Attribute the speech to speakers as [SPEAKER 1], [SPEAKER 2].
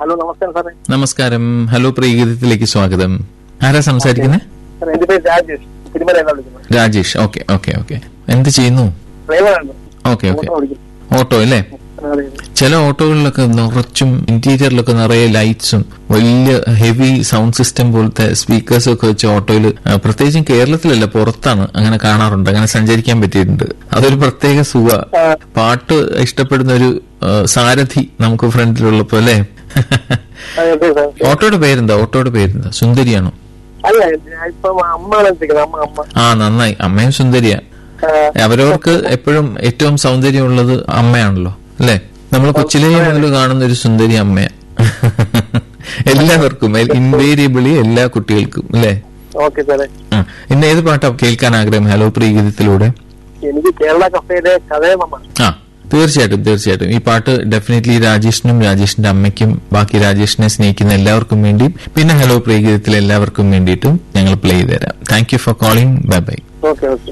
[SPEAKER 1] hello നമസ്കാരം സാറേ
[SPEAKER 2] നമസ്കാരം ഹലോ പ്രീഗീതത്തിലേക്ക് സ്വാഗതം ആരാ സംസാരിക്കുന്നത്
[SPEAKER 1] സാർ എന്റെ പേര് രാജേഷ് തിരുമല എന്നാ വിളിക്കുന്നത്
[SPEAKER 2] രാജേഷ് ഓക്കെ ഓക്കെ ഓക്കെ എന്ത് ചെയ്യുന്നു
[SPEAKER 1] ഡ്രൈവറാണ്
[SPEAKER 2] ഓക്കെ ഓക്കെ
[SPEAKER 1] ഓട്ടോ ഓടിക്കുന്നു
[SPEAKER 2] ഓട്ടോ അല്ലേ
[SPEAKER 1] അതെ
[SPEAKER 2] ചില ഓട്ടോകളിലൊക്കെ നിറച്ചും ഇന്റീരിയറിലൊക്കെ നിറയെ ലൈറ്റ്സും വലിയ ഹെവി സൗണ്ട് സിസ്റ്റം പോലത്തെ സ്പീക്കേഴ്സും ഒക്കെ വെച്ച ഓട്ടോയിൽ പ്രത്യേകിച്ചും കേരളത്തിലല്ല പുറത്താണ് അങ്ങനെ കാണാറുണ്ട് അങ്ങനെ സഞ്ചരിക്കാൻ പറ്റിയിട്ടുണ്ട് അതൊരു പ്രത്യേക സുഖ
[SPEAKER 1] ആ,
[SPEAKER 2] പാട്ട് ഇഷ്ടപ്പെടുന്ന ഒരു ആ, സാരഥി നമുക്ക് ഫ്രണ്ടിലുള്ളപ്പോ അല്ലേ
[SPEAKER 1] അതെ, അതെ സാർ
[SPEAKER 2] ഓട്ടോയുടെ പേരെന്താ ഓട്ടോയുടെ പേരെന്താ സുന്ദരിയാണോ
[SPEAKER 1] അല്ല ഞാൻ ഇപ്പം അമ്മയാണ് വിളിക്കുന്നത് അമ്മ അമ്മ
[SPEAKER 2] ആ നന്നായി അമ്മയും സുന്ദരിയാ
[SPEAKER 1] ആ,
[SPEAKER 2] അവരവർക്ക് എപ്പോഴും ഏറ്റവും സൗന്ദര്യമുള്ളത് അമ്മയാണല്ലോ അല്ലെ നമ്മൾ കൊച്ചിലേ മുതൽ കാണുന്ന ഒരു സുന്ദരി അമ്മയാ എല്ലാവർക്കും ഇൻവേരിയബിളി എല്ലാ കുട്ടികൾക്കും അല്ലെ
[SPEAKER 1] ഓക്കെ സാറേ
[SPEAKER 2] ഇന്ന് ഏത് പാട്ടാ കേൾക്കാൻ ആഗ്രഹം ഹലോ പ്രീഗീതത്തിലൂടെ
[SPEAKER 1] എനിക്ക് കേരള കഫേയിലെ കഥയമ്മ
[SPEAKER 2] ആ തീർച്ചയായിട്ടും തീർച്ചയായിട്ടും ഈ പാട്ട് ഡെഫിനറ്റ്ലി രാജേഷിനും രാജേഷിന്റെ അമ്മയ്ക്കും ബാക്കി രാജേഷിനെ സ്നേഹിക്കുന്ന എല്ലാവർക്കും വേണ്ടിയും പിന്നെ ഹലോ പ്രീഗീതത്തിലെ എല്ലാവർക്കും വേണ്ടിയിട്ടും ഞങ്ങൾ പ്ലേ ചെയ്ത് തരാം thank you for calling bye bye
[SPEAKER 1] okay okay